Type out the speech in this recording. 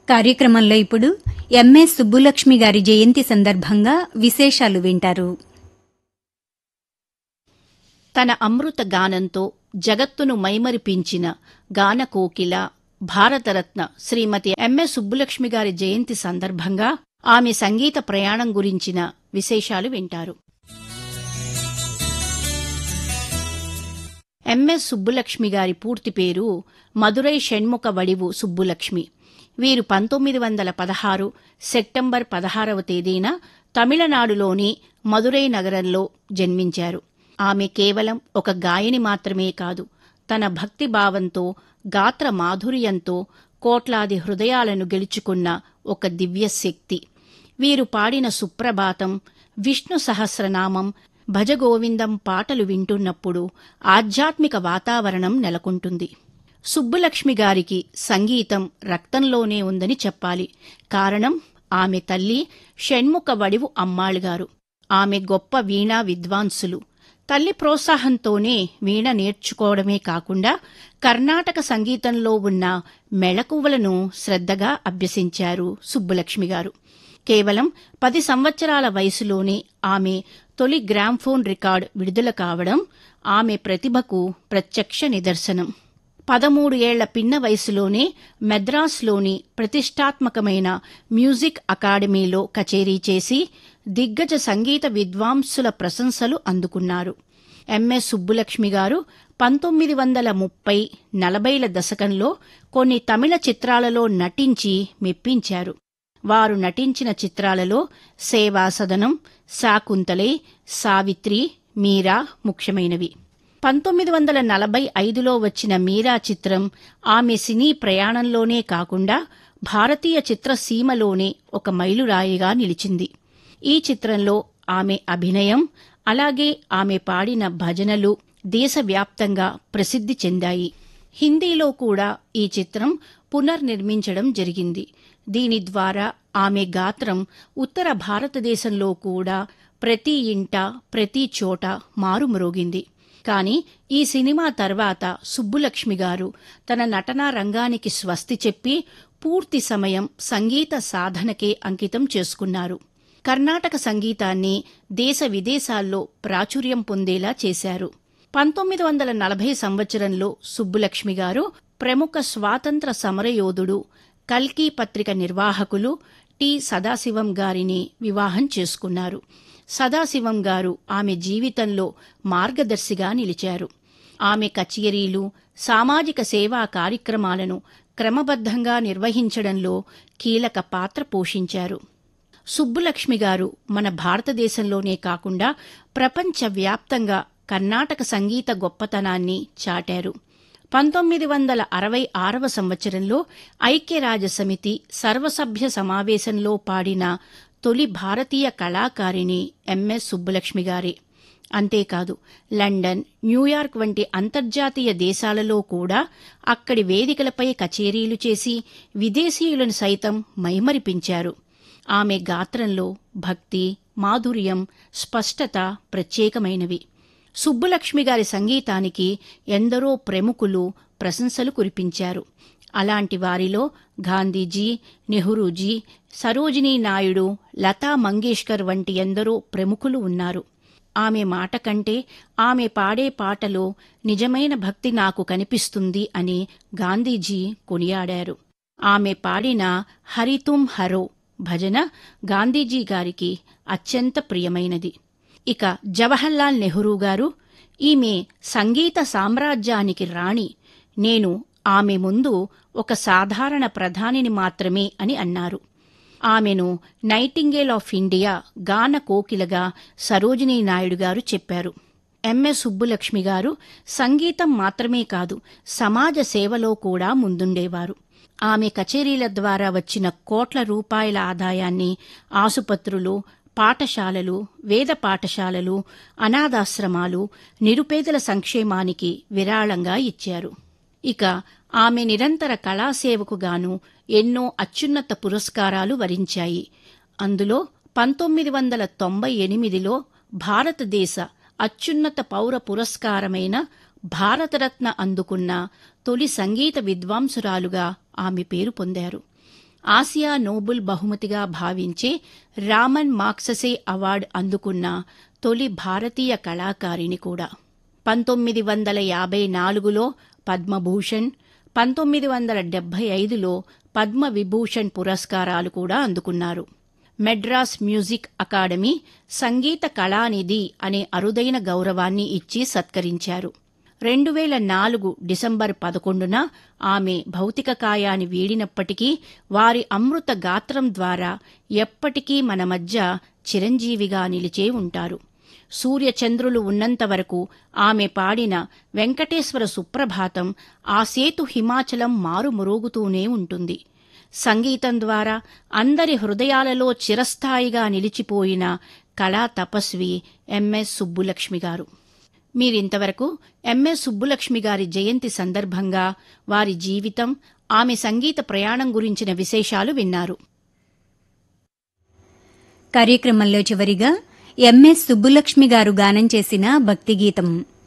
కార్యక్రమంలో ఇప్పుడు ఎంఎస్ సుబ్బులక్ష్మి గారి జయంతి సందర్భంగా విశేషాలు వింటారు తన అమృత గానంతో జగత్తును మైమరిపించిన గాన కోకిల భారతరత్న శ్రీమతి ఎంఎస్ సుబ్బులక్ష్మి గారి జయంతి సందర్భంగా ఆమె సంగీత ప్రయాణం గురించిన విశేషాలు వింటారు ఎంఎస్ సుబ్బులక్ష్మి గారి పూర్తి పేరు మదురై షణ్ముఖ వడివు సుబ్బులక్ష్మి వీరు పంతొమ్మిది వందల పదహారు సెప్టెంబర్ పదహారవ తేదీన తమిళనాడులోని మదురై నగరంలో జన్మించారు ఆమె కేవలం ఒక గాయని మాత్రమే కాదు తన భక్తి భావంతో గాత్ర మాధుర్యంతో కోట్లాది హృదయాలను గెలుచుకున్న ఒక దివ్య శక్తి వీరు పాడిన సుప్రభాతం విష్ణు సహస్రనామం భజగోవిందం పాటలు వింటున్నప్పుడు ఆధ్యాత్మిక వాతావరణం నెలకొంటుంది సుబ్బులక్ష్మి గారికి సంగీతం రక్తంలోనే ఉందని చెప్పాలి కారణం ఆమె తల్లి షణ్ముఖ వడివు అమ్మాళ్ళుగారు ఆమె గొప్ప వీణా విద్వాంసులు తల్లి ప్రోత్సాహంతోనే వీణ నేర్చుకోవడమే కాకుండా కర్ణాటక సంగీతంలో ఉన్న మెళకువలను శ్రద్ధగా అభ్యసించారు సుబ్బులక్ష్మి గారు కేవలం పది సంవత్సరాల వయసులోనే ఆమె తొలి గ్రామ్ఫోన్ రికార్డ్ విడుదల కావడం ఆమె ప్రతిభకు ప్రత్యక్ష నిదర్శనం పదమూడు ఏళ్ల పిన్న వయసులోనే మెద్రాస్లోని ప్రతిష్టాత్మకమైన మ్యూజిక్ అకాడమీలో కచేరీ చేసి దిగ్గజ సంగీత విద్వాంసుల ప్రశంసలు అందుకున్నారు ఎంఎస్ సుబ్బులక్ష్మి గారు పంతొమ్మిది వందల ముప్పై నలభైల దశకంలో కొన్ని తమిళ చిత్రాలలో నటించి మెప్పించారు వారు నటించిన చిత్రాలలో సేవాసదనం శాకుంతలే సావిత్రి మీరా ముఖ్యమైనవి పంతొమ్మిది వందల నలభై ఐదులో వచ్చిన మీరా చిత్రం ఆమె సినీ ప్రయాణంలోనే కాకుండా భారతీయ చిత్రసీమలోనే ఒక మైలురాయిగా నిలిచింది ఈ చిత్రంలో ఆమె అభినయం అలాగే ఆమె పాడిన భజనలు దేశవ్యాప్తంగా ప్రసిద్ధి చెందాయి హిందీలో కూడా ఈ చిత్రం పునర్నిర్మించడం జరిగింది దీని ద్వారా ఆమె గాత్రం ఉత్తర భారతదేశంలో కూడా ప్రతి ఇంట ప్రతి చోట మారుమ్రోగింది కాని ఈ సినిమా తర్వాత సుబ్బులక్ష్మి గారు తన నటనా రంగానికి స్వస్తి చెప్పి పూర్తి సమయం సంగీత సాధనకే అంకితం చేసుకున్నారు కర్ణాటక సంగీతాన్ని దేశ విదేశాల్లో ప్రాచుర్యం పొందేలా చేశారు పంతొమ్మిది వందల నలభై సంవత్సరంలో సుబ్బులక్ష్మి గారు ప్రముఖ స్వాతంత్ర సమరయోధుడు కల్కీ పత్రిక నిర్వాహకులు టి సదాశివం గారిని వివాహం చేసుకున్నారు సదాశివం గారు ఆమె జీవితంలో మార్గదర్శిగా నిలిచారు ఆమె కచేరీలు సామాజిక సేవా కార్యక్రమాలను క్రమబద్ధంగా నిర్వహించడంలో కీలక పాత్ర పోషించారు సుబ్బులక్ష్మి గారు మన భారతదేశంలోనే కాకుండా ప్రపంచవ్యాప్తంగా కర్ణాటక సంగీత గొప్పతనాన్ని చాటారు పంతొమ్మిది వందల అరవై ఆరవ సంవత్సరంలో ఐక్యరాజ్య సమితి సర్వసభ్య సమావేశంలో పాడిన తొలి భారతీయ కళాకారిణి ఎంఎస్ సుబ్బులక్ష్మి గారే అంతేకాదు లండన్ న్యూయార్క్ వంటి అంతర్జాతీయ దేశాలలో కూడా అక్కడి వేదికలపై కచేరీలు చేసి విదేశీయులను సైతం మైమరిపించారు ఆమె గాత్రంలో భక్తి మాధుర్యం స్పష్టత ప్రత్యేకమైనవి సుబ్బులక్ష్మి గారి సంగీతానికి ఎందరో ప్రముఖులు ప్రశంసలు కురిపించారు అలాంటి వారిలో గాంధీజీ నెహ్రూజీ సరోజినీ నాయుడు లతా మంగేష్కర్ వంటి ఎందరో ప్రముఖులు ఉన్నారు ఆమె మాట కంటే ఆమె పాడే పాటలో నిజమైన భక్తి నాకు కనిపిస్తుంది అని గాంధీజీ కొనియాడారు ఆమె పాడిన హరితుం హరో భజన గాంధీజీ గారికి అత్యంత ప్రియమైనది ఇక జవహర్లాల్ నెహ్రూ గారు ఈమె సంగీత సామ్రాజ్యానికి రాణి నేను ఆమె ముందు ఒక సాధారణ ప్రధానిని మాత్రమే అని అన్నారు ఆమెను నైటింగేల్ ఆఫ్ ఇండియా గాన కోకిలగా సరోజినీ నాయుడు గారు చెప్పారు ఎంఎస్ సుబ్బులక్ష్మి గారు సంగీతం మాత్రమే కాదు సమాజ సేవలో కూడా ముందుండేవారు ఆమె కచేరీల ద్వారా వచ్చిన కోట్ల రూపాయల ఆదాయాన్ని ఆసుపత్రులు పాఠశాలలు వేద పాఠశాలలు అనాథాశ్రమాలు నిరుపేదల సంక్షేమానికి విరాళంగా ఇచ్చారు ఇక ఆమె నిరంతర కళాసేవకు గాను ఎన్నో అత్యున్నత పురస్కారాలు వరించాయి అందులో పంతొమ్మిది వందల తొంభై ఎనిమిదిలో భారతదేశ అత్యున్నత పౌర పురస్కారమైన భారతరత్న అందుకున్న తొలి సంగీత విద్వాంసురాలుగా ఆమె పేరు పొందారు ఆసియా నోబుల్ బహుమతిగా భావించే రామన్ మాక్ససే అవార్డు అందుకున్న తొలి భారతీయ కళాకారిణి కూడా పంతొమ్మిది వందల యాభై నాలుగులో పద్మభూషణ్ పంతొమ్మిది వందల డెబ్బై ఐదులో పద్మ విభూషణ్ పురస్కారాలు కూడా అందుకున్నారు Madras music academy Sangeetha Kalanidhi అనే అరుదైన గౌరవాన్ని ఇచ్చి సత్కరించారు రెండు వేల నాలుగు డిసెంబర్ పదకొండున ఆమె భౌతిక కాయాన్ని వీడినప్పటికీ వారి అమృత గాత్రం ద్వారా ఎప్పటికీ మన మధ్య చిరంజీవిగా నిలిచే ఉంటారు సూర్యచంద్రులు ఉన్నంత వరకు ఆమె పాడిన వెంకటేశ్వర సుప్రభాతం ఆ సేతు హిమాచలం మారుమురోగుతూనే ఉంటుంది సంగీతం ద్వారా అందరి హృదయాలలో చిరస్థాయిగా నిలిచిపోయిన కళా తపస్వి ఎంఎస్ సుబ్బులక్ష్మి గారు మీరింతవరకు ఎంఎస్ సుబ్బులక్ష్మి గారి జయంతి సందర్భంగా వారి జీవితం ఆమె సంగీత ప్రయాణం గురించిన విశేషాలు విన్నారు కార్యక్రమంలో చివరిగా ఎంఎస్ సుబ్బులక్ష్మి గారు గానం చేసిన భక్తి గీతం